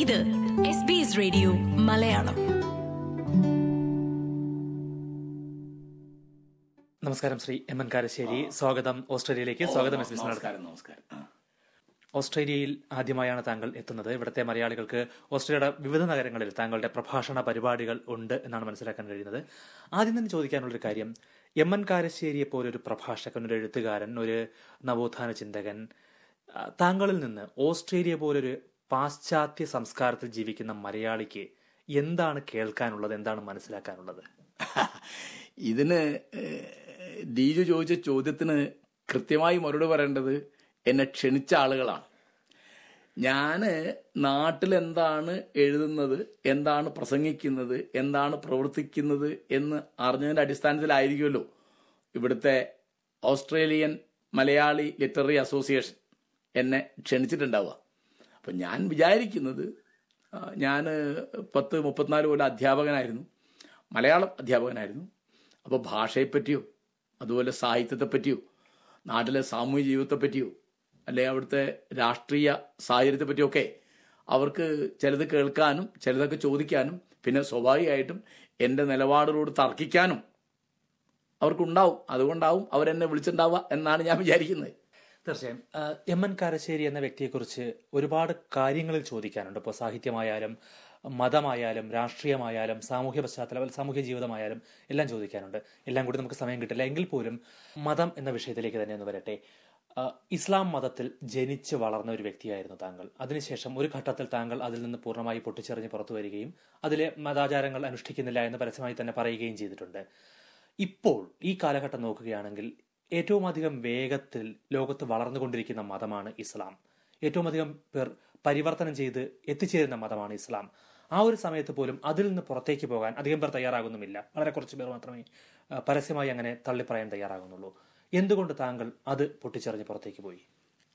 ഇത് S B S radio Malayalam നമസ്കാരം Shri M N Karassery സ്വാഗതം ഓസ്ട്രേലിയയിലേക്ക് സ്വാഗതം എസ് ബി എസ് മലയാളം. നമസ്കാരം നമസ്കാരം ആ. ഓസ്ട്രേലിയയിൽ ആദ്യമായാണ് താങ്കൾ എത്തുന്നത് ഇവിടുത്തെ മലയാളികൾക്ക് ഓസ്ട്രേലിയയുടെ വിവിധ നഗരങ്ങളിൽ താങ്കളുടെ പ്രഭാഷണ പരിപാടികൾ ഉണ്ട് എന്നാണ് മനസ്സിലാക്കാൻ കഴിയുന്നത് ആദ്യം തന്നെ ചോദിക്കാനുള്ളൊരു കാര്യം എം എൻ കാരശ്ശേരിയെ പോലെ ഒരു പ്രഭാഷകൻ ഒരു എഴുത്തുകാരൻ ഒരു നവോത്ഥാന ചിന്തകൻ ആ, താങ്കളിൽ നിന്ന് ഓസ്ട്രേലിയ പോലൊരു പാശ്ചാത്യ സംസ്കാരത്തിൽ ജീവിക്കുന്ന മലയാളിക്ക് എന്താണ് കേൾക്കാനുള്ളത് എന്താണ് മനസ്സിലാക്കാനുള്ളത് ഇതിന് ഏഹ്, ഡീജു ചോദിച്ച ചോദ്യത്തിന് കൃത്യമായി മറുപടി പറയേണ്ടത് എന്നെ ക്ഷണിച്ച ആളുകളാണ് ഞാന് നാട്ടിൽ എന്താണ് എഴുതുന്നത് എന്താണ് പ്രസംഗിക്കുന്നത് എന്താണ് പ്രവർത്തിക്കുന്നത് എന്ന് അറിഞ്ഞതിന്റെ അടിസ്ഥാനത്തിലായിരിക്കുമല്ലോ ഇവിടുത്തെ ഓസ്ട്രേലിയൻ മലയാളി ലിറ്റററി അസോസിയേഷൻ എന്നെ ക്ഷണിച്ചിട്ടുണ്ടാവുക അപ്പം ഞാൻ വിചാരിക്കുന്നത് ഞാൻ പത്ത് മുപ്പത്തിനാല് കൊല്ലം അധ്യാപകനായിരുന്നു മലയാളം അധ്യാപകനായിരുന്നു അപ്പോൾ ഭാഷയെപ്പറ്റിയോ അതുപോലെ സാഹിത്യത്തെപ്പറ്റിയോ നാട്ടിലെ സാമൂഹ്യ ജീവിതത്തെപ്പറ്റിയോ അല്ലെ അവിടുത്തെ രാഷ്ട്രീയ സാഹചര്യത്തെ പറ്റിയൊക്കെ അവർക്ക് ചിലത് കേൾക്കാനും ചിലതൊക്കെ ചോദിക്കാനും പിന്നെ സ്വാഭാവികമായിട്ടും എൻ്റെ നിലപാടുകളോട് തർക്കിക്കാനും അവർക്കുണ്ടാവും അതുകൊണ്ടാവും അവരെന്നെ വിളിച്ചിട്ടുണ്ടാവുക എന്നാണ് ഞാൻ വിചാരിക്കുന്നത് തീർച്ചയായും ആ, എം എൻ കാരശ്ശേരി എന്ന വ്യക്തിയെക്കുറിച്ച് ഒരുപാട് കാര്യങ്ങളിൽ ചോദിക്കാനുണ്ട് ഇപ്പോൾ സാഹിത്യമായാലും മതമായാലും രാഷ്ട്രീയമായാലും സാമൂഹ്യ പശ്ചാത്തലം സാമൂഹ്യ ജീവിതമായാലും എല്ലാം ചോദിക്കാനുണ്ട് എല്ലാം കൂടി നമുക്ക് സമയം കിട്ടില്ല എങ്കിൽ പോലും മതം എന്ന വിഷയത്തിലേക്ക് തന്നെ ഒന്ന് വരട്ടെ ആ, ഇസ്ലാം മതത്തിൽ ജനിച്ച് വളർന്ന ഒരു വ്യക്തിയായിരുന്നു താങ്കൾ അതിനുശേഷം ഒരു ഘട്ടത്തിൽ താങ്കൾ അതിൽ നിന്ന് പൂർണ്ണമായി പൊട്ടിച്ചെറിഞ്ഞ് പുറത്തു വരികയും അതിലെ മതാചാരങ്ങൾ അനുഷ്ഠിക്കുന്നില്ല എന്ന് പരസ്യമായി തന്നെ പറയുകയും ചെയ്തിട്ടുണ്ട് ഇപ്പോൾ ഈ കാലഘട്ടം നോക്കുകയാണെങ്കിൽ ഏറ്റവും അധികം വേഗത്തിൽ ലോകത്ത് വളർന്നുകൊണ്ടിരിക്കുന്ന മതമാണ് ഇസ്ലാം ഏറ്റവും അധികം പേർ പരിവർത്തനം ചെയ്ത് എത്തിച്ചേരുന്ന മതമാണ് ഇസ്ലാം ആ ഒരു സമയത്ത് പോലും അതിൽ നിന്ന് പുറത്തേക്ക് പോകാൻ അധികം പേർ തയ്യാറാകുന്നുമില്ല വളരെ കുറച്ച് പേർ മാത്രമേ ആ, പരസ്യമായി അങ്ങനെ തള്ളിപ്പറയാൻ തയ്യാറാകുന്നുള്ളൂ എന്തുകൊണ്ട് താങ്കൾ അത് പൊട്ടിച്ചെറിഞ്ഞ് പുറത്തേക്ക് പോയി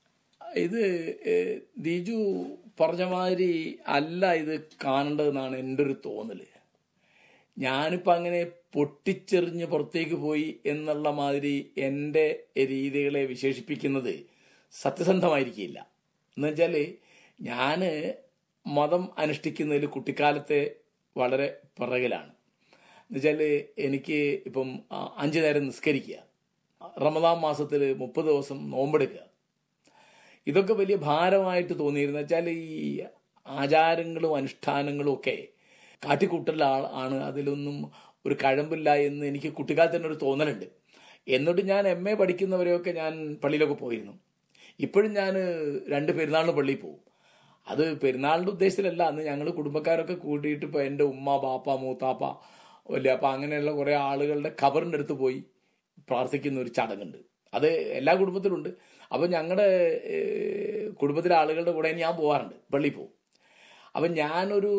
ഇത് ഏഹ്, ദിജു പറഞ്ഞ മാതിരി അല്ല ഇത് കാണേണ്ടതെന്നാണ് എൻ്റെ ഒരു തോന്നല് ഞാനിപ്പോൾ അങ്ങനെ പൊട്ടിച്ചെറിഞ്ഞ് പുറത്തേക്ക് പോയി എന്നുള്ള മാതിരി എൻ്റെ രീതികളെ വിശേഷിപ്പിക്കുന്നത് സത്യസന്ധമായിരിക്കില്ല എന്ന് വെച്ചാൽ ഞാൻ മതം അനുഷ്ഠിക്കുന്നതിൽ കുട്ടിക്കാലത്തെ വളരെ പിറകിലാണ് എന്നുവെച്ചാൽ എനിക്ക് ഇപ്പം ആ, അഞ്ച് നേരം നിസ്കരിക്കുക റമദാൻ മാസത്തിൽ മുപ്പത് ദിവസം നോമ്പെടുക്കുക ഇതൊക്കെ വലിയ ഭാരമായിട്ട് തോന്നിയിരുന്നു വെച്ചാൽ ഈ ആചാരങ്ങളും അനുഷ്ഠാനങ്ങളും ഒക്കെ കാട്ടിക്കൂട്ടൽ ആൾ- ആണ് അതിലൊന്നും ഒരു കഴമ്പില്ല എന്ന് എനിക്ക് കുട്ടിക്കാലത്ത് തന്നെ ഒരു തോന്നലുണ്ട് എന്നിട്ട് ഞാൻ എം എ പഠിക്കുന്നവരെയൊക്കെ ഞാൻ പള്ളിയിലൊക്കെ പോയിരുന്നു ഇപ്പോഴും ഞാൻ രണ്ട് പെരുന്നാളിന് പള്ളിയിൽ പോകും അത് പെരുന്നാളിൻ്റെ ഉദ്ദേശത്തിലല്ല അന്ന് ഞങ്ങൾ കുടുംബക്കാരൊക്കെ കൂട്ടിയിട്ട് ഇപ്പോൾ എൻ്റെ ഉമ്മ ബാപ്പ മൂത്താപ്പ വലിയ അപ്പം അങ്ങനെയുള്ള കുറേ ആളുകളുടെ ഖബറിൻ്റെ അടുത്ത് പോയി പ്രാർത്ഥിക്കുന്ന ഒരു ചടങ്ങുണ്ട് അത് എല്ലാ കുടുംബത്തിലുണ്ട് അപ്പം ഞങ്ങളുടെ കുടുംബത്തിലെ ആളുകളുടെ കൂടെ ഞാൻ പോകാറുണ്ട് പള്ളിയിൽ പോകും അപ്പം ഞാനൊരു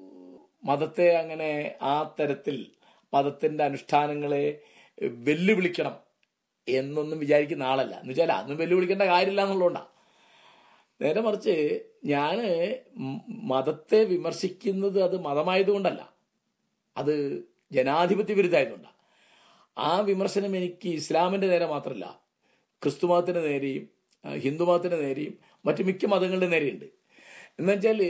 മതത്തെ അങ്ങനെ ആ തരത്തിൽ മതത്തിൻ്റെ അനുഷ്ഠാനങ്ങളെ വെല്ലുവിളിക്കണം എന്നൊന്നും വിചാരിക്കുന്ന ആളല്ല എന്ന് വെച്ചാൽ അതൊന്നും വെല്ലുവിളിക്കേണ്ട കാര്യമില്ല എന്നുള്ളതുകൊണ്ടാണ് നേരെ മറിച്ച് ഞാൻ മതത്തെ വിമർശിക്കുന്നത് അത് മതമായതുകൊണ്ടല്ല അത് ജനാധിപത്യ വിരുദ്ധമായതുകൊണ്ടാണ് ആ വിമർശനം എനിക്ക് ഇസ്ലാമിൻ്റെ നേരെ മാത്രമല്ല ക്രിസ്തു മതത്തിൻ്റെ നേരെയും ആ, ഹിന്ദു മതത്തിൻ്റെ നേരെയും മറ്റു മിക്ക മതങ്ങളുടെ നേരെയുണ്ട് എന്നുവെച്ചാൽ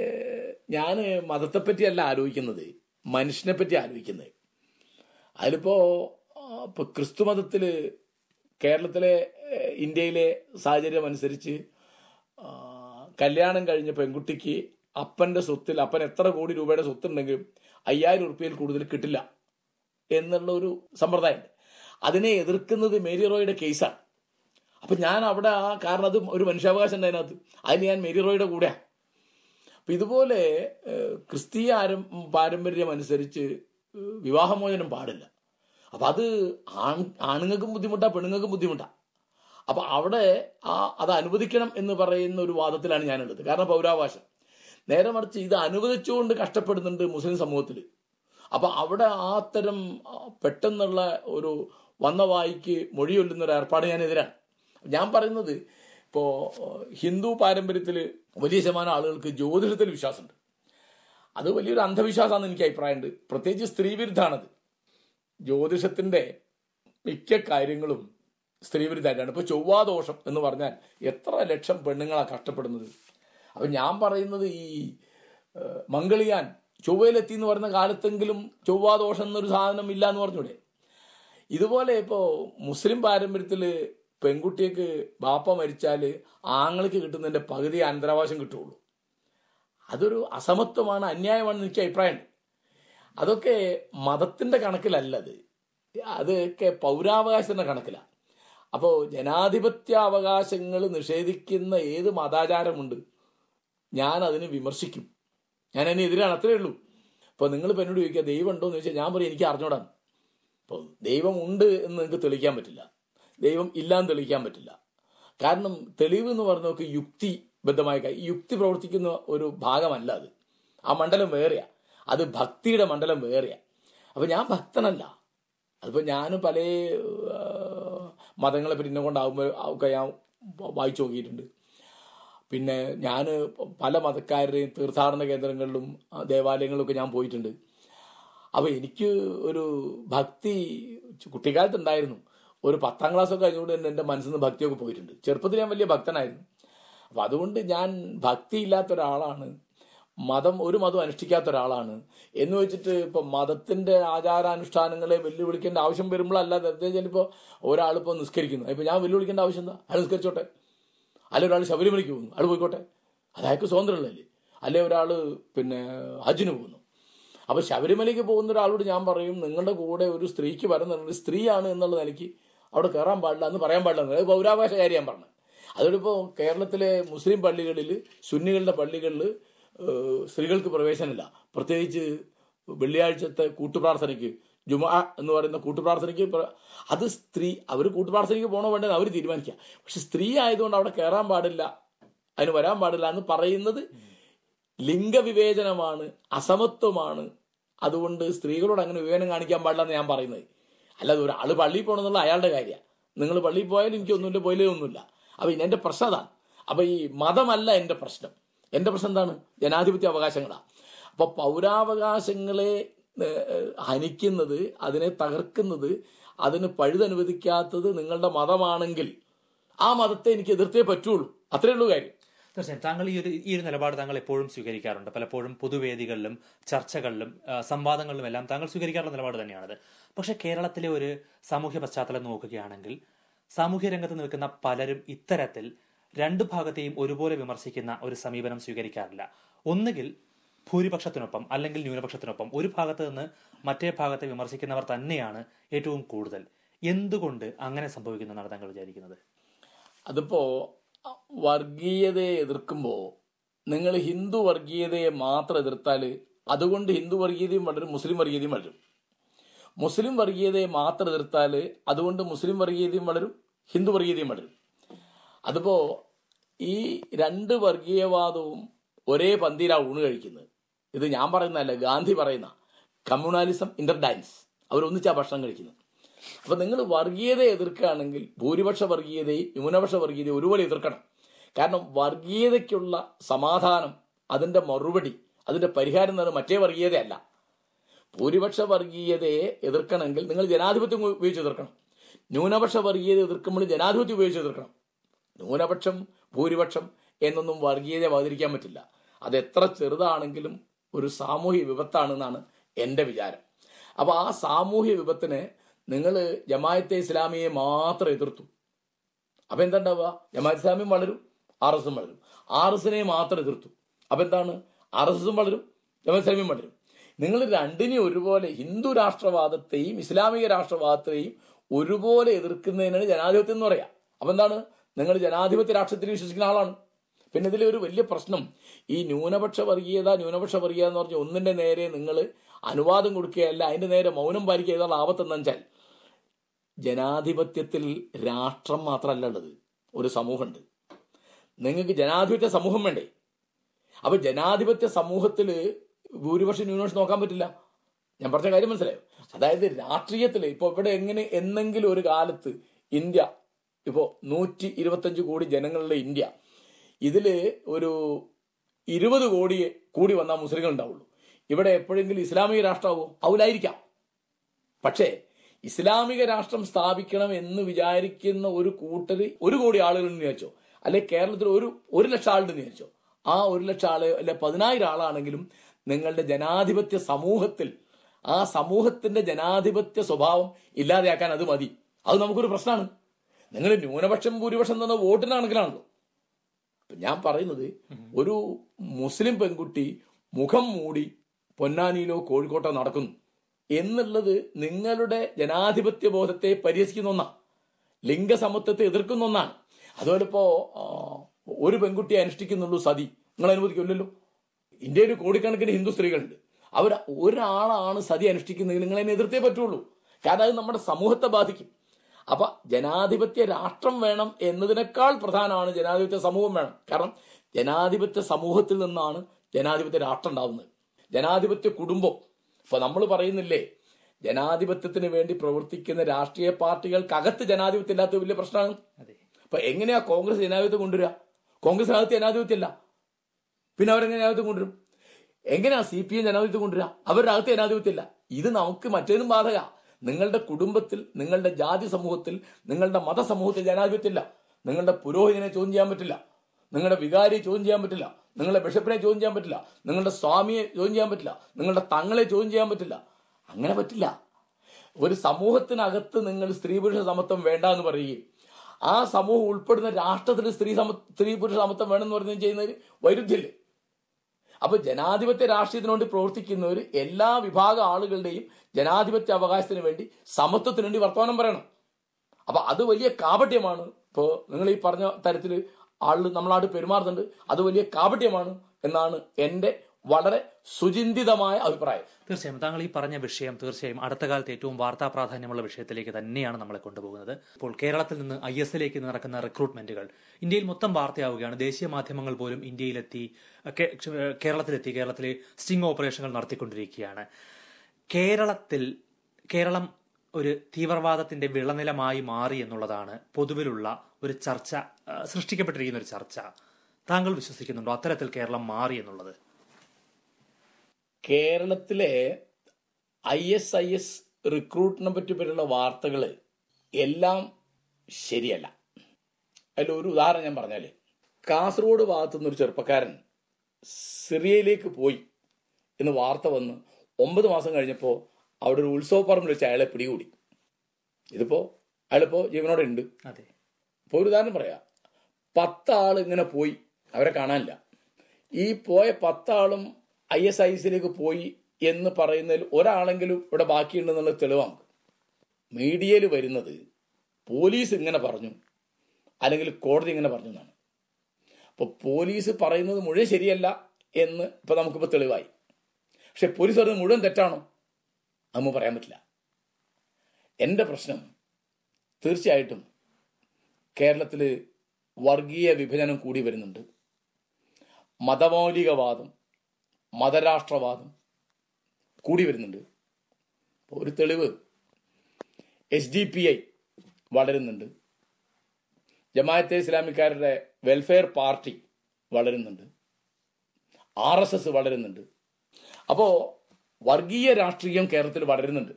ഞാൻ മതത്തെപ്പറ്റിയല്ല ആലോചിക്കുന്നത് മനുഷ്യനെ പറ്റി ആലോചിക്കുന്നത് അതിലിപ്പോ ആ, ഇപ്പൊ ക്രിസ്തു മതത്തിൽ കേരളത്തിലെ ഏഹ്, ഇന്ത്യയിലെ സാഹചര്യം അനുസരിച്ച് ആ, കല്യാണം കഴിഞ്ഞ പെൺകുട്ടിക്ക് അപ്പന്റെ സ്വത്തിൽ അപ്പൻ എത്ര കോടി രൂപയുടെ സ്വത്തുണ്ടെങ്കിലും അയ്യായിരം ഉറുപ്പ്യയിൽ കൂടുതൽ കിട്ടില്ല എന്നുള്ള ഒരു സമ്പ്രദായമുണ്ട് അതിനെ എതിർക്കുന്നത് മേരി റോയുടെ കേസാണ് അപ്പൊ ഞാൻ അവിടെ ആ കാരണം അത് ഒരു മനുഷ്യാവകാശം ഉണ്ട് അതിനകത്ത് അതിന് ഞാൻ മേരി റോയുടെ കൂടെയാണ് അപ്പൊ ഇതുപോലെ ഏഹ്, ക്രിസ്തീയ ആരം പാരമ്പര്യം അനുസരിച്ച് ഏഹ്, വിവാഹമോചനം പാടില്ല അപ്പൊ അത് ആൺ ആണുങ്ങൾക്കും ബുദ്ധിമുട്ടാ പെണ്ണുങ്ങൾക്കും ബുദ്ധിമുട്ടാ അപ്പൊ അവിടെ ആ അത് അനുവദിക്കണം എന്ന് പറയുന്ന ഒരു വാദത്തിലാണ് ഞാനുള്ളത് കാരണം പൗരാവകാശം നേരെ മറിച്ച് ഇത് അനുവദിച്ചുകൊണ്ട് കഷ്ടപ്പെടുന്നുണ്ട് മുസ്ലിം സമൂഹത്തിൽ അപ്പൊ അവിടെ ആ തരം ആ, പെട്ടെന്നുള്ള ഒരു വന്ന വായിക്ക് മൊഴിയൊല്ലുന്ന ഒരു ഏർപ്പാട് ഞാൻ എതിരാണ് ഞാൻ പറയുന്നത് ഇപ്പോ ഹിന്ദു പാരമ്പര്യത്തിൽ വലിയ ശതമാനം ആളുകൾക്ക് ജ്യോതിഷത്തിൽ വിശ്വാസമുണ്ട് അത് വലിയൊരു അന്ധവിശ്വാസമാണെന്ന് എനിക്ക് അഭിപ്രായമുണ്ട് പ്രത്യേകിച്ച് സ്ത്രീവിരുദ്ധാണത് ജ്യോതിഷത്തിന്റെ മിക്ക കാര്യങ്ങളും സ്ത്രീവിരുദ്ധമായിട്ടാണ് ഇപ്പൊ ചൊവ്വാദോഷം എന്ന് പറഞ്ഞാൽ എത്ര ലക്ഷം പെണ്ണുങ്ങളാ കഷ്ടപ്പെടുന്നത് അപ്പൊ ഞാൻ പറയുന്നത് ഈ ഏഹ്, മംഗളിയാൻ ചൊവ്വയിലെത്തി എന്ന് പറയുന്ന കാലത്തെങ്കിലും ചൊവ്വാദോഷം എന്നൊരു സാധനം ഇല്ല എന്ന് പറഞ്ഞൂടെ ഇതുപോലെ ഇപ്പോ മുസ്ലിം പാരമ്പര്യത്തില് പെൺകുട്ടിക്ക് ബാപ്പ മരിച്ചാല് ആങ്ങൾക്ക് കിട്ടുന്നതിന്റെ പകുതി അനന്തരാവകാശം കിട്ടുള്ളൂ അതൊരു അസമത്വമാണ് അന്യായമാണെന്ന് എനിക്ക് അഭിപ്രായമുണ്ട് അതൊക്കെ മതത്തിന്റെ കണക്കിലല്ല അത് അതൊക്കെ പൗരാവകാശത്തിന്റെ കണക്കിലാണ് അപ്പോൾ ജനാധിപത്യ അവകാശങ്ങൾ നിഷേധിക്കുന്ന ഏത് മതാചാരമുണ്ട് ഞാൻ അതിന് വിമർശിക്കും ഞാൻ അതിന് എതിരാണ് അത്രേ ഉള്ളൂ ഇപ്പോൾ നിങ്ങൾ ഇപ്പം എന്നോട് ചോദിക്കുക ദൈവം ഉണ്ടോ എന്ന് ചോദിച്ചാൽ ഞാൻ പറയും എനിക്ക് അറിഞ്ഞൂടാന്ന് ഇപ്പോൾ ദൈവം ഉണ്ട് എന്ന് നിങ്ങൾക്ക് തെളിയിക്കാൻ പറ്റില്ല ദൈവം ഇല്ലാന്ന് തെളിയിക്കാൻ പറ്റില്ല കാരണം തെളിവ് എന്ന് പറഞ്ഞ യുക്തിബദ്ധമായ കാര്യം ഈ യുക്തി പ്രവർത്തിക്കുന്ന ഒരു ഭാഗമല്ല അത് ആ മണ്ഡലം വേറെയാ അത് ഭക്തിയുടെ മണ്ഡലം വേറെയാ അപ്പൊ ഞാൻ ഭക്തനല്ല അതിപ്പോ ഞാൻ പല ആ, മതങ്ങളെ പറ്റി എന്നെ കൊണ്ടാകുമ്പോൾ ഒക്കെ ഞാൻ വായിച്ചു നോക്കിയിട്ടുണ്ട് പിന്നെ ഞാൻ പല മതക്കാരുടെയും തീർത്ഥാടന കേന്ദ്രങ്ങളിലും ആ, ദേവാലയങ്ങളിലൊക്കെ ഞാൻ പോയിട്ടുണ്ട് അപ്പോൾ എനിക്ക് ഒരു ഭക്തി കുട്ടിക്കാലത്ത് ഉണ്ടായിരുന്നു ഒരു പത്താം ക്ലാസ് ഒക്കെ കഴിഞ്ഞുകൊണ്ട് തന്നെ എൻ്റെ മനസ്സിൽ നിന്ന് ഭക്തിയൊക്കെ പോയിട്ടുണ്ട് ചെറുപ്പത്തിൽ ഞാൻ വലിയ ഭക്തനായിരുന്നു അപ്പം അതുകൊണ്ട് ഞാൻ ഭക്തിയില്ലാത്ത ഒരാളാണ് മതം ഒരു മതം അനുഷ്ഠിക്കാത്ത ഒരാളാണ് എന്ന് വെച്ചിട്ട് ഇപ്പം മതത്തിന്റെ ആചാരാനുഷ്ഠാനങ്ങളെ വെല്ലുവിളിക്കേണ്ട ആവശ്യം വരുമ്പോഴല്ലാതെ ചിലപ്പോൾ ഒരാളിപ്പോൾ നിസ്കരിക്കുന്നു ഇപ്പം ഞാൻ വെല്ലുവിളിക്കേണ്ട ആവശ്യം എന്താ അയാൾ നിസ്കരിച്ചോട്ടെ അല്ലെ ഒരാൾ ശബരിമലയ്ക്ക് പോകുന്നു അയാൾ പോയിക്കോട്ടെ അത് അയാൾക്ക് സ്വാതന്ത്ര്യമല്ലേ അല്ലെ ഒരാൾ പിന്നെ ഹജ്ജിന് പോകുന്നു അപ്പൊ ശബരിമലയ്ക്ക് പോകുന്ന ഒരാളോട് ഞാൻ പറയും നിങ്ങളുടെ കൂടെ ഒരു സ്ത്രീക്ക് വരുന്നുണ്ട് സ്ത്രീയാണ് എന്നുള്ള നിലയ്ക്ക് അവിടെ കയറാൻ പാടില്ല എന്ന് പറയാൻ പാടില്ല എന്ന്. അത് പൗരാവകാശ കാര്യം ഞാൻ പറഞ്ഞു അതുകൊണ്ടിപ്പോൾ കേരളത്തിലെ മുസ്ലിം പള്ളികളിൽ സുന്നികളുടെ പള്ളികളിൽ ഏഹ്, സ്ത്രീകൾക്ക് പ്രവേശനമില്ല പ്രത്യേകിച്ച് വെള്ളിയാഴ്ചത്തെ കൂട്ടുപ്രാർത്ഥനയ്ക്ക് ജുമാ എന്ന് പറയുന്ന കൂട്ടുപ്രാർത്ഥനയ്ക്ക് പ്ര- അത് സ്ത്രീ അവർ കൂട്ടുപ്രാർത്ഥനയ്ക്ക് പോകണോ വേണ്ടെന്ന് അവർ തീരുമാനിക്കുക പക്ഷെ സ്ത്രീ ആയതുകൊണ്ട് അവിടെ കയറാൻ പാടില്ല അതിന് വരാൻ പാടില്ല എന്ന് പറയുന്നത് ലിംഗവിവേചനമാണ് അസമത്വമാണ് അതുകൊണ്ട് സ്ത്രീകളോട് അങ്ങനെ വിവേചനം കാണിക്കാൻ പാടില്ല എന്ന് ഞാൻ പറയുന്നത് അല്ലാതെ ഒരാൾ പള്ളിയിൽ പോകണമെന്നുള്ള അയാളുടെ കാര്യമാണ് നിങ്ങൾ പള്ളിയിൽ പോയാലും എനിക്കൊന്നുമില്ല പോയില്ലേ ഒന്നുമില്ല അപ്പൊ ഇനി എന്റെ പ്രശ്നം അതാണ് അപ്പൊ ഈ മതമല്ല എന്റെ പ്രശ്നം എന്റെ പ്രശ്നം എന്താണ് ജനാധിപത്യ അവകാശങ്ങളാണ് അപ്പൊ പൗരാവകാശങ്ങളെ ഏഹ്, ഹനിക്കുന്നത് അതിനെ തകർക്കുന്നത് അതിന് പഴുതനുവദിക്കാത്തത് നിങ്ങളുടെ മതമാണെങ്കിൽ ആ മതത്തെ എനിക്ക് എതിർത്തേ പറ്റുള്ളൂ അത്രേ ഉള്ളൂ കാര്യം തീർച്ചയായും താങ്കൾ ഈ ഒരു ഈ ഒരു നിലപാട് താങ്കൾ എപ്പോഴും സ്വീകരിക്കാറുണ്ട് പലപ്പോഴും പൊതുവേദികളിലും ചർച്ചകളിലും ആ, സംവാദങ്ങളിലും എല്ലാം താങ്കൾ സ്വീകരിക്കാറുള്ള നിലപാട് തന്നെയാണത് പക്ഷെ കേരളത്തിലെ ഒരു സാമൂഹ്യ പശ്ചാത്തലം നോക്കുകയാണെങ്കിൽ സാമൂഹ്യ രംഗത്ത് നിൽക്കുന്ന പലരും ഇത്തരത്തിൽ രണ്ടു ഭാഗത്തെയും ഒരുപോലെ വിമർശിക്കുന്ന ഒരു സമീപനം സ്വീകരിക്കാറില്ല ഒന്നുകിൽ ഭൂരിപക്ഷത്തിനൊപ്പം അല്ലെങ്കിൽ ന്യൂനപക്ഷത്തിനൊപ്പം ഒരു ഭാഗത്ത് നിന്ന് മറ്റേ ഭാഗത്തെ വിമർശിക്കുന്നവർ തന്നെയാണ് ഏറ്റവും കൂടുതൽ എന്തുകൊണ്ട് അങ്ങനെ സംഭവിക്കുന്നതാണ് താങ്കൾ വിചാരിക്കുന്നത് അതിപ്പോ വർഗീയതയെ എതിർക്കുമ്പോ നിങ്ങൾ ഹിന്ദു വർഗീയതയെ മാത്രം എതിർത്താല് അതുകൊണ്ട് ഹിന്ദു വർഗീയതയും വളരും മുസ്ലിം വർഗീയതയും വളരും മുസ്ലിം വർഗീയതയെ മാത്രം എതിർത്താല് അതുകൊണ്ട് മുസ്ലിം വർഗീയതയും വളരും ഹിന്ദു വർഗീയതയും വളരും അതിപ്പോ ഈ രണ്ട് വർഗീയവാദവും ഒരേ പന്തിയിലാണ് ഊണ് കഴിക്കുന്നത് ഇത് ഞാൻ പറയുന്നതല്ല ഗാന്ധി പറയുന്ന കമ്മ്യൂണാലിസം ഇന്റർഡൈൻസ് അവർ ഒന്നിച്ചാ ഭക്ഷണം കഴിക്കുന്നത് അപ്പൊ നിങ്ങൾ വർഗീയതയെ എതിർക്കുകയാണെങ്കിൽ ഭൂരിപക്ഷ വർഗീയതയും ന്യൂനപക്ഷ വർഗീയതയും ഒരുപോലെ എതിർക്കണം കാരണം വർഗീയതയ്ക്കുള്ള സമാധാനം അതിന്റെ മറുപടി അതിന്റെ പരിഹാരം എന്ന് പറയുന്നത് മറ്റേ വർഗീയതയല്ല ഭൂരിപക്ഷ വർഗീയതയെ എതിർക്കണമെങ്കിൽ നിങ്ങൾ ജനാധിപത്യം ഉപയോഗിച്ച് എതിർക്കണം ന്യൂനപക്ഷ വർഗീയത എതിർക്കുമ്പോൾ ജനാധിപത്യം ഉപയോഗിച്ച് എതിർക്കണം ന്യൂനപക്ഷം ഭൂരിപക്ഷം എന്നൊന്നും വർഗീയതയെ അവതരിക്കാൻ പറ്റില്ല അത് എത്ര ചെറുതാണെങ്കിലും ഒരു സാമൂഹ്യ വിപത്താണെന്നാണ് എൻ്റെ വിചാരം അപ്പൊ ആ സാമൂഹ്യ വിപത്തിനെ നിങ്ങൾ ജമായത്തെ ഇസ്ലാമിയെ മാത്രം എതിർത്തു അപ്പൊ എന്താ ഉണ്ടാവുക ജമാഅത്ത് ഇസ്ലാമിയും വളരും ആർ എസും വളരും ആർ എസിനെ മാത്രം എതിർത്തു അപ്പൊ എന്താണ് ആർ എസ് എസും വളരും ജമാഅത്ത് ഇസ്ലാമിയും വളരും നിങ്ങൾ രണ്ടിനെയും ഒരുപോലെ ഹിന്ദു രാഷ്ട്രവാദത്തെയും ഇസ്ലാമിക രാഷ്ട്രവാദത്തെയും ഒരുപോലെ എതിർക്കുന്നതിനാണ് ജനാധിപത്യം എന്ന് പറയാം അപ്പൊ എന്താണ് നിങ്ങൾ ജനാധിപത്യ രാഷ്ട്രത്തിൽ വിശ്വസിക്കുന്ന ആളാണ് പിന്നെ ഇതിലെ ഒരു വലിയ പ്രശ്നം ഈ ന്യൂനപക്ഷ വർഗീയത ന്യൂനപക്ഷ വർഗീയത എന്ന് പറഞ്ഞ ഒന്നിന്റെ നേരെ നിങ്ങൾ അനുവാദം കൊടുക്കുകയല്ല അതിന്റെ നേരെ മൗനം പാലിക്കുക ഏതാണ് ആപത്തെന്ന് വെച്ചാൽ ജനാധിപത്യത്തിൽ രാഷ്ട്രം മാത്രമല്ല ഉള്ളത് ഒരു സമൂഹമുണ്ട് നിങ്ങൾക്ക് ജനാധിപത്യ സമൂഹം വേണ്ടേ അപ്പൊ ജനാധിപത്യ സമൂഹത്തിൽ ഭൂരിപക്ഷം ന്യൂനപക്ഷം നോക്കാൻ പറ്റില്ല ഞാൻ പറഞ്ഞ കാര്യം മനസ്സിലായോ അതായത് രാഷ്ട്രീയത്തിൽ ഇപ്പൊ ഇവിടെ എങ്ങനെ എന്നെങ്കിലും ഒരു കാലത്ത് ഇന്ത്യ ഇപ്പോ നൂറ്റി ഇരുപത്തഞ്ച് കോടി ജനങ്ങളുടെ ഇന്ത്യ ഇതില് ഒരു ഇരുപത് കോടി കൂടി വന്നാൽ മുസ്ലിങ്ങൾ ഉണ്ടാവുള്ളൂ ഇവിടെ എപ്പോഴെങ്കിലും ഇസ്ലാമിക രാഷ്ട്രമാവോ അവലായിരിക്കാം പക്ഷേ ഇസ്ലാമിക രാഷ്ട്രം സ്ഥാപിക്കണം എന്ന് വിചാരിക്കുന്ന ഒരു കൂട്ടര് ഒരു കോടി ആളുകൾ വിചാരിച്ചോ അല്ലെ കേരളത്തിൽ ഒരു ഒരു ലക്ഷം ആളുണ്ടെന്ന് വിചാരിച്ചോ ആ ഒരു ലക്ഷം ആള് അല്ലെ പതിനായിരം ആളാണെങ്കിലും നിങ്ങളുടെ ജനാധിപത്യ സമൂഹത്തിൽ ആ സമൂഹത്തിന്റെ ജനാധിപത്യ സ്വഭാവം ഇല്ലാതെയാക്കാൻ അത് മതി അത് നമുക്കൊരു പ്രശ്നമാണ് നിങ്ങൾ ന്യൂനപക്ഷം ഭൂരിപക്ഷം തന്ന വോട്ടിന് കണക്കിലാണല്ലോ അപ്പൊ ഞാൻ പറയുന്നത് ഒരു മുസ്ലിം പെൺകുട്ടി മുഖം മൂടി പൊന്നാനിയിലോ കോഴിക്കോട്ടോ നടക്കുന്നു എന്നുള്ളത് നിങ്ങളുടെ ജനാധിപത്യ ബോധത്തെ പരിഹസിക്കുന്ന ഒന്നാണ് ലിംഗസമത്വത്തെ എതിർക്കുന്ന ഒന്നാണ് അതുപോലെ ഇപ്പോ ആ, ഒരു പെൺകുട്ടിയെ അനുഷ്ഠിക്കുന്നുള്ളൂ സതി നിങ്ങൾ അനുവദിക്കില്ലല്ലോ ഇന്ത്യയിൽ കോടിക്കണക്കിന് ഹിന്ദു സ്ത്രീകളുണ്ട് അവർ ഒരാളാണ് സതി അനുഷ്ഠിക്കുന്നതെങ്കിൽ നിങ്ങൾ അതിനെ എതിർത്തേ പറ്റുള്ളൂ കാരണം അത് നമ്മുടെ സമൂഹത്തെ ബാധിക്കും അപ്പൊ ജനാധിപത്യ രാഷ്ട്രം വേണം എന്നതിനേക്കാൾ പ്രധാനമാണ് ജനാധിപത്യ സമൂഹം വേണം കാരണം ജനാധിപത്യ സമൂഹത്തിൽ നിന്നാണ് ജനാധിപത്യ രാഷ്ട്രം ഉണ്ടാവുന്നത് ജനാധിപത്യ കുടുംബം ഇപ്പൊ നമ്മൾ പറയുന്നില്ലേ ജനാധിപത്യത്തിന് വേണ്ടി പ്രവർത്തിക്കുന്ന രാഷ്ട്രീയ പാർട്ടികൾക്കകത്ത് ജനാധിപത്യം ഇല്ലാത്ത വലിയ പ്രശ്നമാണ് അതെ അപ്പൊ എങ്ങനെയാ കോൺഗ്രസ് ജനാധിപത്യം കൊണ്ടുവരിക കോൺഗ്രസിനകത്ത് ജനാധിപത്യം ഇല്ല പിന്നെ അവരെങ്ങനെ ജനാധിപത്യം കൊണ്ടുവരും എങ്ങനെയാ സി പി എം ജനാധിപത്യം കൊണ്ടുവരിക അവരുടെ അകത്ത് ജനാധിപത്യം ഇല്ല ഇത് നമുക്ക് മറ്റേതും ബാധക നിങ്ങളുടെ കുടുംബത്തിൽ നിങ്ങളുടെ ജാതി സമൂഹത്തിൽ നിങ്ങളുടെ മതസമൂഹത്തിൽ ജനാധിപത്യം ഇല്ല നിങ്ങളുടെ പുരോഹിതനെ ചോദ്യം ചെയ്യാൻ പറ്റില്ല നിങ്ങളുടെ വികാരിയെ ചോദ്യം ചെയ്യാൻ പറ്റില്ല നിങ്ങളുടെ ബിഷപ്പിനെ ചോദ്യം ചെയ്യാൻ പറ്റില്ല നിങ്ങളുടെ സ്വാമിയെ ചോദ്യം ചെയ്യാൻ പറ്റില്ല നിങ്ങളുടെ തങ്ങളെ ചോദ്യം ചെയ്യാൻ പറ്റില്ല അങ്ങനെ പറ്റില്ല ഒരു സമൂഹത്തിനകത്ത് നിങ്ങൾ സ്ത്രീ പുരുഷ സമത്വം വേണ്ട എന്ന് പറയുകയും ആ സമൂഹം ഉൾപ്പെടുന്ന രാഷ്ട്രത്തിൽ സ്ത്രീ സമ സ്ത്രീ പുരുഷ സമത്വം വേണമെന്ന് പറയുകയും ചെയ്യുന്നതിൽ വൈരുദ്ധ്യമില്ലേ അപ്പൊ ജനാധിപത്യ രാഷ്ട്രീയത്തിന് വേണ്ടി പ്രവർത്തിക്കുന്നവർ എല്ലാ വിഭാഗം ആളുകളുടെയും ജനാധിപത്യ അവകാശത്തിന് വേണ്ടി സമത്വത്തിന് വേണ്ടി വർത്തമാനം പറയണം അപ്പൊ അത് വലിയ കാപട്യമാണ് ഇപ്പോ നിങ്ങൾ ഈ പറഞ്ഞ തരത്തിൽ ആള് നമ്മളാട് പെരുമാറുന്നുണ്ട് അത് വലിയ കാപട്യമാണ് എന്നാണ് എന്റെ വളരെ സുചിന്തിതമായ അഭിപ്രായം തീർച്ചയായും താങ്കൾ ഈ പറഞ്ഞ വിഷയം തീർച്ചയായും അടുത്ത കാലത്ത് ഏറ്റവും വാർത്താ പ്രാധാന്യമുള്ള വിഷയത്തിലേക്ക് തന്നെയാണ് നമ്മളെ കൊണ്ടുപോകുന്നത് ഇപ്പോൾ കേരളത്തിൽ നിന്ന് ഐ എസ് എല്ലേക്ക് നടക്കുന്ന റിക്രൂട്ട്മെന്റുകൾ ഇന്ത്യയിൽ മൊത്തം വാർത്തയാവുകയാണ് ദേശീയ മാധ്യമങ്ങൾ പോലും ഇന്ത്യയിലെത്തി കേ- ക്ഷ- കേരളത്തിലെത്തി കേരളത്തിലെ സ്റ്റിംഗ് ഓപ്പറേഷനുകൾ നടത്തിക്കൊണ്ടിരിക്കുകയാണ് കേരളത്തിൽ കേരളം ഒരു തീവ്രവാദത്തിന്റെ വിളനിലമായി മാറി എന്നുള്ളതാണ് പൊതുവിലുള്ള ഒരു ചർച്ച ആ, സൃഷ്ടിക്കപ്പെട്ടിരിക്കുന്ന ഒരു ചർച്ച താങ്കൾ വിശ്വസിക്കുന്നുണ്ടോ അത്തരത്തിൽ കേരളം മാറി എന്നുള്ളത് കേരളത്തിലെ ഐ എസ് ഐ എസ് റിക്രൂട്ടിനെ പറ്റി പറ്റിയുള്ള വാർത്തകൾ എല്ലാം ശരിയല്ല അതിൽ ഒരു ഉദാഹരണം ഞാൻ പറഞ്ഞാല് കാസർഗോഡ് ഭാഗത്തുനിന്ന് ഒരു ചെറുപ്പക്കാരൻ സിറിയയിലേക്ക് പോയി എന്ന് വാർത്ത വന്ന് ഒമ്പത് മാസം കഴിഞ്ഞപ്പോൾ അവിടെ ഒരു ഉത്സവ പറമ്പിൽ വെച്ച് അയാളെ പിടികൂടി ഇതിപ്പോ അയാളിപ്പോ ജീവനോടെ ഉണ്ട് അതെ ഇപ്പോൾ ഒരു ഉദാഹരണം പറയാം പത്താൾ ഇങ്ങനെ പോയി അവരെ കാണാനില്ല ഈ പോയ പത്താളും ഐ എസ് ഐ സിയിലേക്ക് പോയി എന്ന് പറയുന്നതിൽ ഒരാളെങ്കിലും ഇവിടെ ബാക്കിയുണ്ടെന്നുള്ള തെളിവാണ് മീഡിയയിൽ വരുന്നത് പോലീസ് ഇങ്ങനെ പറഞ്ഞു അല്ലെങ്കിൽ കോടതി ഇങ്ങനെ പറഞ്ഞു എന്നാണ് അപ്പോൾ പോലീസ് പറയുന്നത് മുഴുവൻ ശരിയല്ല എന്ന് ഇപ്പൊ നമുക്കിപ്പോൾ തെളിവായി പക്ഷെ പോലീസ് പറയുന്നത് മുഴുവൻ തെറ്റാണോ അതൊന്നും പറയാൻ പറ്റില്ല എൻ്റെ പ്രശ്നം തീർച്ചയായിട്ടും കേരളത്തിൽ വർഗീയ വിഭജനം കൂടി വരുന്നുണ്ട് മതമൗലികവാദം മതരാഷ്ട്രവാദം കൂടി വരുന്നുണ്ട് ഇപ്പൊ ഒരു തെളിവ് എസ് ഡി പി ഐ വളരുന്നുണ്ട് ജമാഅത്തെ ഇസ്ലാമിക്കാരുടെ വെൽഫെയർ പാർട്ടി വളരുന്നുണ്ട് ആർ എസ് എസ് വളരുന്നുണ്ട് അപ്പോ വർഗീയ രാഷ്ട്രീയം കേരളത്തിൽ വളരുന്നുണ്ട്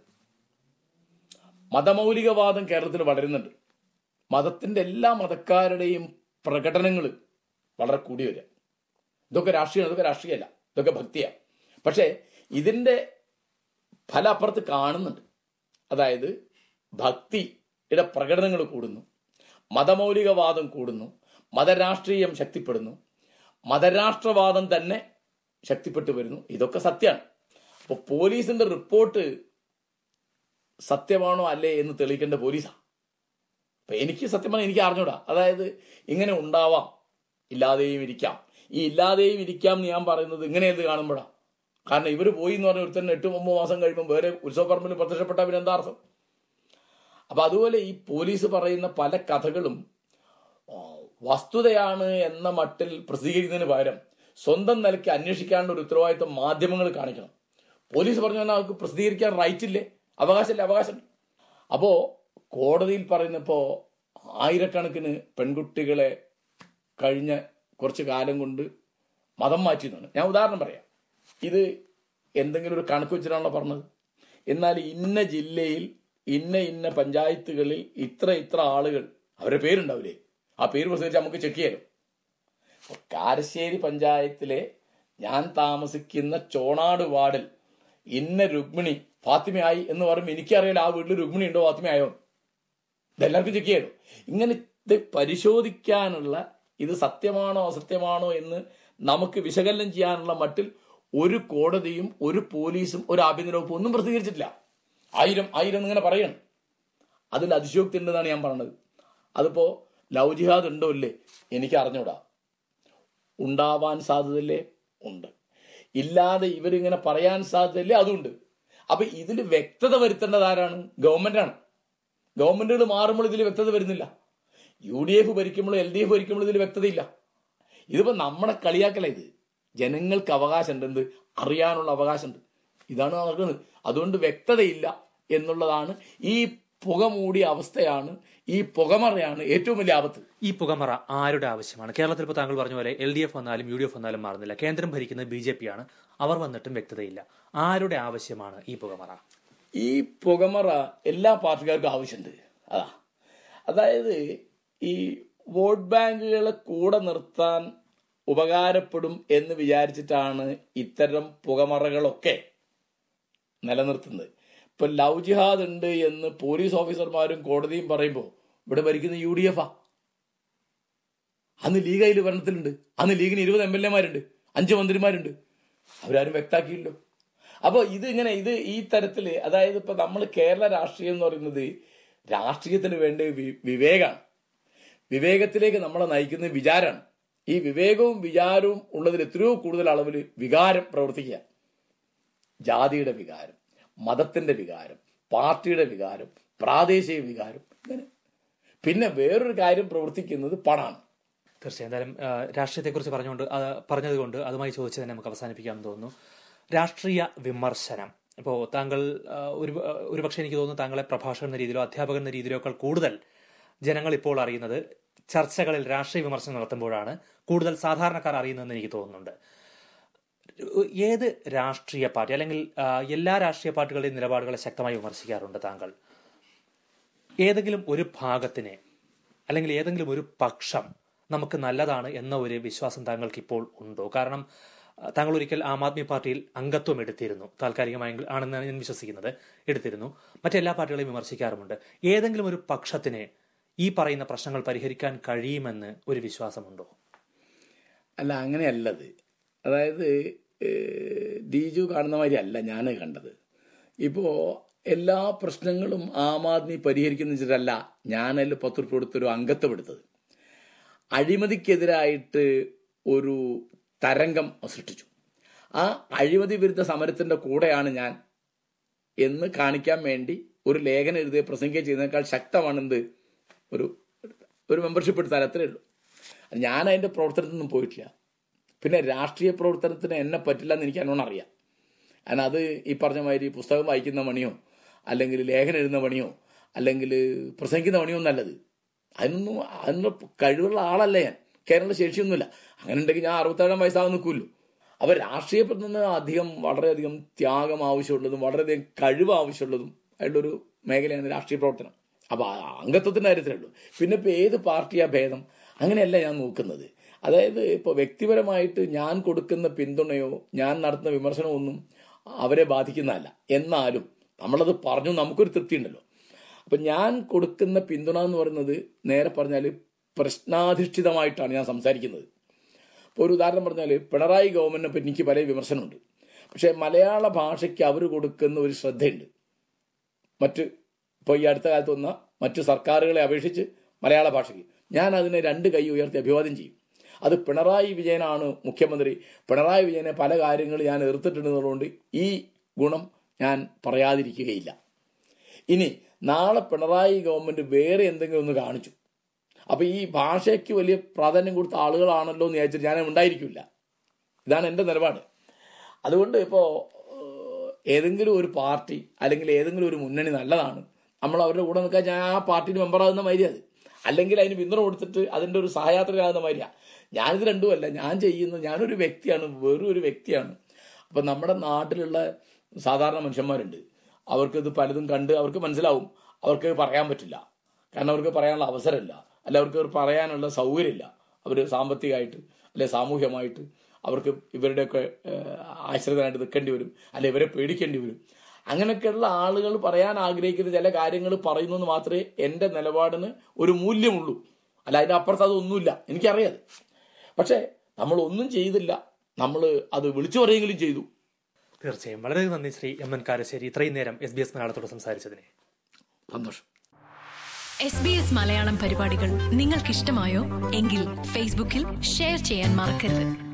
മതമൗലികവാദം കേരളത്തിൽ വളരുന്നുണ്ട് മതത്തിന്റെ എല്ലാ മതക്കാരുടെയും പ്രകടനങ്ങൾ വളരെ കൂടി വരിക ഇതൊക്കെ രാഷ്ട്രീയം ഇതൊക്കെ രാഷ്ട്രീയമല്ല ഇതൊക്കെ ഭക്തിയാണ് പക്ഷേ ഇതിന്റെ ഫലം അപ്പുറത്ത് കാണുന്നുണ്ട് അതായത് ഭക്തിയുടെ പ്രകടനങ്ങൾ കൂടുന്നു മതമൗലികവാദം കൂടുന്നു മതരാഷ്ട്രീയം ശക്തിപ്പെടുന്നു മതരാഷ്ട്രവാദം തന്നെ ശക്തിപ്പെട്ടു വരുന്നു ഇതൊക്കെ സത്യമാണ് അപ്പോൾ പോലീസിന്റെ റിപ്പോർട്ട് സത്യമാണോ അല്ലേ എന്ന് തെളിയിക്കേണ്ട പോലീസാ അപ്പൊ എനിക്ക് സത്യം പറഞ്ഞാൽ എനിക്ക് അറിഞ്ഞൂടാ അതായത് ഇങ്ങനെ ഉണ്ടാവാം ഇല്ലാതെയും ഇരിക്കാം ഈ ഇല്ലാതെയും ഇരിക്കാം എന്ന് ഞാൻ പറയുന്നത് ഇങ്ങനെ എന്ത് കാണുമ്പോഴാ കാരണം ഇവർ പോയി എന്ന് പറഞ്ഞ ഒരുത്തന്നെ എട്ട് ഒമ്പത് മാസം കഴിയുമ്പോൾ വേറെ ഉത്സവപ്പറമ്പിൽ പ്രത്യക്ഷപ്പെട്ട പിന്നെ എന്താ അർത്ഥം അപ്പൊ അതുപോലെ ഈ പോലീസ് പറയുന്ന പല കഥകളും ആ, വസ്തുതയാണ് എന്ന മട്ടിൽ പ്രസിദ്ധീകരിക്കുന്നതിന് പകരം സ്വന്തം നിലയ്ക്ക് അന്വേഷിക്കാനുള്ള ഒരു ഉത്തരവാദിത്വം മാധ്യമങ്ങൾ കാണിക്കണം പോലീസ് പറഞ്ഞു പറഞ്ഞാൽ അവർക്ക് പ്രസിദ്ധീകരിക്കാൻ റൈറ്റ് ഇല്ലേ അവകാശമില്ല അവകാശം അപ്പോ കോടതിയിൽ പറയുന്നപ്പോ ആയിരക്കണക്കിന് പെൺകുട്ടികളെ കഴിഞ്ഞ കുറച്ച് കാലം കൊണ്ട് മതം മാറ്റിയെന്നാണ് ഞാൻ ഉദാഹരണം പറയാം ഇത് എന്തെങ്കിലും ഒരു കണക്ക് വെച്ചിട്ടാണല്ലോ പറഞ്ഞത് എന്നാൽ ഇന്ന ജില്ലയിൽ ഇന്ന ഇന്ന പഞ്ചായത്തുകളിൽ ഇത്ര ഇത്ര ആളുകൾ അവരുടെ പേരുണ്ടാവില്ലേ ആ പേര് പ്രസരിച്ച് നമുക്ക് ചെക്ക് ചെയ്യാലോ കാരശ്ശേരി പഞ്ചായത്തിലെ ഞാൻ താമസിക്കുന്ന ചോണാട് വാർഡിൽ ഇന്ന രുക്മിണി ഫാത്തിമയായി എന്ന് പറയുമ്പോൾ എനിക്കറിയില്ല ആ വീട്ടിൽ രുക്മിണി ഉണ്ടോ ഫാത്തിമയായോ ഇതെല്ലാവർക്കും ചെക്ക് ചെയ്യണം ഇങ്ങനെ ഇത് പരിശോധിക്കാനുള്ള ഇത് സത്യമാണോ അസത്യമാണോ എന്ന് നമുക്ക് വിശകലനം ചെയ്യാനുള്ള മട്ടിൽ ഒരു കോടതിയും ഒരു പോലീസും ഒരു ആഭ്യന്തര വകുപ്പും ഒന്നും പ്രസിദ്ധീകരിച്ചിട്ടില്ല ആയിരം ആയിരം ഇങ്ങനെ പറയണം അതിൽ അതിശയോക്തി ഉണ്ടെന്നാണ് ഞാൻ പറഞ്ഞത് അതിപ്പോ ലവ് ജിഹാദ് ഉണ്ടോ ഇല്ലേ എനിക്ക് അറിഞ്ഞൂടാ ഉണ്ടാവാൻ സാധ്യതയില്ലേ ഉണ്ട് ഇല്ലാതെ ഇവരിങ്ങനെ പറയാൻ സാധ്യതയില്ലേ അതുണ്ട് അപ്പൊ ഇതിൽ വ്യക്തത വരുത്തേണ്ടത് ആരാണ് ഗവൺമെന്റാണ് ഗവൺമെന്റുകൾ മാറുമ്പോൾ ഇതിൽ വ്യക്തത വരുന്നില്ല യു ഡി എഫ് ഭരിക്കുമ്പോൾ എൽ ഡി എഫ് ഭരിക്കുമ്പോൾ ഇതിൽ വ്യക്തതയില്ല ഇതിപ്പോ നമ്മളെ കളിയാക്കല ഇത് ജനങ്ങൾക്ക് അവകാശമുണ്ട് എന്ത് അറിയാനുള്ള അവകാശമുണ്ട് ഇതാണ് നടക്കുന്നത് അതുകൊണ്ട് വ്യക്തതയില്ല എന്നുള്ളതാണ് ഈ പുക മൂടിയ അവസ്ഥയാണ് ഈ പുകമറയാണ് ഏറ്റവും വലിയ ആപത്ത് ഈ പുകമറ ആരുടെ ആവശ്യമാണ് കേരളത്തിൽ ഇപ്പോൾ താങ്കൾ പറഞ്ഞ പോലെ എൽ ഡി എഫ് വന്നാലും യു ഡി എഫ് വന്നാലും മാറുന്നില്ല കേന്ദ്രം ഭരിക്കുന്നത് ബി ജെ പി ആണ് അവർ വന്നിട്ടും വ്യക്തതയില്ല ആരുടെ ആവശ്യമാണ് ഈ പുകമറ ഈ പുകമറ എല്ലാ പാർട്ടിക്കാർക്കും ആവശ്യമുണ്ട് അതാ അതായത് ഈ വോട്ട് ബാങ്കുകളെ കൂടെ നിർത്താൻ ഉപകാരപ്പെടും എന്ന് വിചാരിച്ചിട്ടാണ് ഇത്തരം പുകമറകളൊക്കെ നിലനിർത്തുന്നത് ഇപ്പൊ ലവ് ജിഹാദ് ഉണ്ട് എന്ന് പോലീസ് ഓഫീസർമാരും കോടതിയും പറയുമ്പോൾ ഇവിടെ ഭരിക്കുന്ന യു ഡി എഫാ അന്ന് ലീഗ് അതിൽ ഭരണത്തിലുണ്ട് അന്ന് ലീഗിന് ഇരുപത് എം എൽ എമാരുണ്ട് അഞ്ച് മന്ത്രിമാരുണ്ട് അവരാരും വ്യക്താക്കിയില്ലോ അപ്പോൾ ഇത് ഇങ്ങനെ ഇത് ഈ തരത്തില് അതായത് ഇപ്പൊ നമ്മൾ കേരള രാഷ്ട്രീയം എന്ന് പറയുന്നത് രാഷ്ട്രീയത്തിന് വേണ്ട വി- വിവേകാണ് വിവേകത്തിലേക്ക് നമ്മളെ നയിക്കുന്ന വിചാരമാണ് ഈ വിവേകവും വിചാരവും ഉള്ളതിൽ എത്രയോ കൂടുതൽ അളവിൽ വികാരം പ്രവർത്തിക്കുക ജാതിയുടെ വികാരം മതത്തിന്റെ വികാരം പാർട്ടിയുടെ വികാരം പ്രാദേശിക വികാരം ഇങ്ങനെ പിന്നെ വേറൊരു കാര്യം പ്രവർത്തിക്കുന്നത് പണാണ് തീർച്ചയായും എന്തായാലും ആ, രാഷ്ട്രീയത്തെക്കുറിച്ച് പറഞ്ഞുകൊണ്ട് ആ, പറഞ്ഞതുകൊണ്ട് അതുമായി ചോദിച്ച് തന്നെ നമുക്ക് അവസാനിപ്പിക്കാമെന്ന് തോന്നുന്നു രാഷ്ട്രീയ വിമർശനം ഇപ്പോൾ താങ്കൾ ആ, ഒരു ഒരു പക്ഷേ എനിക്ക് തോന്നുന്നു താങ്കളെ പ്രഭാഷകൻ എന്ന രീതിയിലോ അധ്യാപകൻ എന്ന രീതിയിലോക്കാൾ കൂടുതൽ ജനങ്ങൾ ഇപ്പോൾ അറിയുന്നത് ചർച്ചകളിൽ രാഷ്ട്രീയ വിമർശനം നടത്തുമ്പോഴാണ് കൂടുതൽ സാധാരണക്കാർ അറിയുന്നതെന്ന് എനിക്ക് തോന്നുന്നുണ്ട് ഏത് രാഷ്ട്രീയ പാർട്ടി അല്ലെങ്കിൽ ആ, എല്ലാ രാഷ്ട്രീയ പാർട്ടികളുടെയും നിലപാടുകളെ ശക്തമായി വിമർശിക്കാറുണ്ട് താങ്കൾ ഏതെങ്കിലും ഒരു ഭാഗത്തിനെ അല്ലെങ്കിൽ ഏതെങ്കിലും ഒരു പക്ഷം നമുക്ക് നല്ലതാണ് എന്ന ഒരു വിശ്വാസം താങ്കൾക്ക് ഇപ്പോൾ ഉണ്ടോ കാരണം ആ, താങ്കൾ ഒരിക്കൽ ആം ആദ്മി പാർട്ടിയിൽ അംഗത്വം എടുത്തിരുന്നു താൽക്കാലികമായി ആണെന്നാണ് ഞാൻ വിശ്വസിക്കുന്നത് എടുത്തിരുന്നു മറ്റെല്ലാ പാർട്ടികളെയും വിമർശിക്കാറുമുണ്ട് ഏതെങ്കിലും ഒരു പക്ഷത്തിന് ഈ പറയുന്ന പ്രശ്നങ്ങൾ പരിഹരിക്കാൻ കഴിയുമെന്ന് ഒരു വിശ്വാസമുണ്ടോ അല്ല അങ്ങനെയല്ലത് അതായത് ഏഹ്, ഡിജു കാണുന്ന മാതിരി അല്ല ഞാൻ കണ്ടത് ഇപ്പോ എല്ലാ പ്രശ്നങ്ങളും ആം ആദ്മി പരിഹരിക്കുന്ന വെച്ചിട്ടല്ല ഞാനതിൽ പത്ത് ഉറുപ്പ് കൊടുത്തൊരു അംഗത്വം എടുത്തത് അഴിമതിക്കെതിരായിട്ട് ഒരു തരംഗം സൃഷ്ടിച്ചു ആ അഴിമതി വിരുദ്ധ സമരത്തിന്റെ കൂടെയാണ് ഞാൻ എന്ന് കാണിക്കാൻ വേണ്ടി ഒരു ലേഖനം എഴുതുകയും പ്രസംഗിക്കുകയും ചെയ്യുന്നതിനേക്കാൾ ശക്തമാണെന്ത് ഒരു ഒരു മെമ്പർഷിപ്പ് എടുത്താൽ അത്രേ ഉള്ളൂ ഞാൻ അതിന്റെ പ്രവർത്തനത്തിനൊന്നും പോയിട്ടില്ല പിന്നെ രാഷ്ട്രീയ പ്രവർത്തനത്തിന് എന്നെ പറ്റില്ല എന്ന് എനിക്ക് എന്നോണം അറിയാം കാരണം അത് ഈ പറഞ്ഞ മാതിരി പുസ്തകം വായിക്കുന്ന പണിയോ അല്ലെങ്കിൽ ലേഖനം എഴുതുന്ന പണിയോ അല്ലെങ്കിൽ പ്രസംഗിക്കുന്ന പണിയോ നല്ലത് അതിനൊന്നും അതിനുള്ള കഴിവുള്ള ആളല്ല ഞാൻ കേരള ശേഷിയൊന്നുമില്ല അങ്ങനെ ഉണ്ടെങ്കിൽ ഞാൻ അറുപത്തേഴാം വയസ്സാകാൻ നിൽക്കുമല്ലോ അപ്പോൾ രാഷ്ട്രീയത്തിൽ നിന്ന് അധികം വളരെയധികം ത്യാഗം ആവശ്യമുള്ളതും വളരെയധികം കഴിവ് ആവശ്യമുള്ളതും ആയിട്ടുള്ളൊരു മേഖലയാണ് രാഷ്ട്രീയ പ്രവർത്തനം അപ്പോൾ അംഗത്വത്തിൻ്റെ കാര്യത്തിലേ ഉള്ളൂ പിന്നെ ഇപ്പോൾ ഏത് പാർട്ടിയാ ഭേദം അങ്ങനെയല്ല ഞാൻ നോക്കുന്നത് അതായത് ഇപ്പോൾ വ്യക്തിപരമായിട്ട് ഞാൻ കൊടുക്കുന്ന പിന്തുണയോ ഞാൻ നടത്തുന്ന വിമർശനമോ ഒന്നും അവരെ ബാധിക്കുന്നതല്ല എന്നാലും നമ്മളത് പറഞ്ഞു നമുക്കൊരു തൃപ്തി ഉണ്ടല്ലോ അപ്പൊ ഞാൻ കൊടുക്കുന്ന പിന്തുണ എന്ന് പറയുന്നത് നേരെ പറഞ്ഞാൽ പ്രശ്നാധിഷ്ഠിതമായിട്ടാണ് ഞാൻ സംസാരിക്കുന്നത് ഇപ്പോൾ ഒരു ഉദാഹരണം പറഞ്ഞാൽ പിണറായി ഗവൺമെന്റിനെ പറ്റി എനിക്ക് പല വിമർശനമുണ്ട് പക്ഷേ മലയാള ഭാഷയ്ക്ക് അവർ കൊടുക്കുന്ന ഒരു ശ്രദ്ധയുണ്ട് മറ്റ് ഇപ്പോൾ ഈ അടുത്ത കാലത്ത് വന്ന മറ്റു സർക്കാരുകളെ അപേക്ഷിച്ച് മലയാള ഭാഷയ്ക്ക് ഞാൻ അതിനെ രണ്ട് കൈ ഉയർത്തി അഭിവാദ്യം ചെയ്യും അത് പിണറായി വിജയനാണ് മുഖ്യമന്ത്രി പിണറായി വിജയനെ പല കാര്യങ്ങൾ ഞാൻ എതിർത്തിട്ടുണ്ടെന്നുള്ളതുകൊണ്ട് ഈ ഗുണം ഞാൻ പറയാതിരിക്കുകയില്ല ഇനി നാളെ പിണറായി ഗവൺമെന്റ് വേറെ എന്തെങ്കിലും ഒന്ന് കാണിച്ചു അപ്പൊ ഈ ഭാഷയ്ക്ക് വലിയ പ്രാധാന്യം കൊടുത്ത ആളുകളാണല്ലോ എന്ന് വിചാരിച്ചിട്ട് ഞാൻ ഉണ്ടായിരിക്കില്ല ഇതാണ് എൻ്റെ നിലപാട് അതുകൊണ്ട് ഇപ്പോൾ ഏതെങ്കിലും ഒരു പാർട്ടി അല്ലെങ്കിൽ ഏതെങ്കിലും ഒരു മുന്നണി നല്ലതാണ് നമ്മൾ അവരുടെ കൂടെ നിൽക്കാൻ ഞാൻ ആ പാർട്ടിയിൽ മെമ്പറാകുന്ന മാതിരി അത് അല്ലെങ്കിൽ അതിന് പിന്തുണ കൊടുത്തിട്ട് അതിൻ്റെ ഒരു സഹയാത്രികനാകുന്ന മാതിരിയാ ഞാനിത് രണ്ടുമല്ല ഞാൻ ചെയ്യുന്നത് ഞാനൊരു വ്യക്തിയാണ് വെറും ഒരു വ്യക്തിയാണ് അപ്പം നമ്മുടെ നാട്ടിലുള്ള സാധാരണ മനുഷ്യന്മാരുണ്ട് അവർക്ക് ഇത് പലതും കണ്ട് അവർക്ക് മനസ്സിലാവും അവർക്ക് പറയാൻ പറ്റില്ല കാരണം അവർക്ക് പറയാനുള്ള അവസരമില്ല അല്ല അവർക്ക് പറയാനുള്ള സൗകര്യമില്ല അവർ സാമ്പത്തികമായിട്ട് അല്ലെ സാമൂഹ്യമായിട്ട് അവർക്ക് ഇവരുടെയൊക്കെ ഏഹ്, ആശ്രിതനായിട്ട് നിൽക്കേണ്ടി വരും അല്ലെ ഇവരെ പേടിക്കേണ്ടി വരും അങ്ങനെയൊക്കെയുള്ള ആളുകൾ പറയാൻ ആഗ്രഹിക്കുന്ന ചില കാര്യങ്ങൾ പറയുന്നു എന്ന് മാത്രമേ എൻ്റെ നിലപാടിന് ഒരു മൂല്യമുള്ളൂ അല്ല അതിൻ്റെ അപ്പുറത്ത് അതൊന്നുമില്ല എനിക്കറിയാം പക്ഷേ നമ്മൾ ഒന്നും ചെയ്തില്ല നമ്മൾ അത് വിളിച്ചു പറയുകയും ചെയ്തു തീർച്ചയായും വളരെ നന്ദി ശ്രീ എം എൻ കാരശ്ശേരി ഇത്രയും നേരം എസ് ബി എസ് മലയാളത്തോട് സംസാരിച്ചതിന് സന്തോഷം എസ് ബി എസ് മലയാളം പരിപാടികൾ നിങ്ങൾക്കിഷ്ടമായോ എങ്കിൽ ഫേസ്ബുക്കിൽ ഷെയർ ചെയ്യാൻ മറക്കരുത്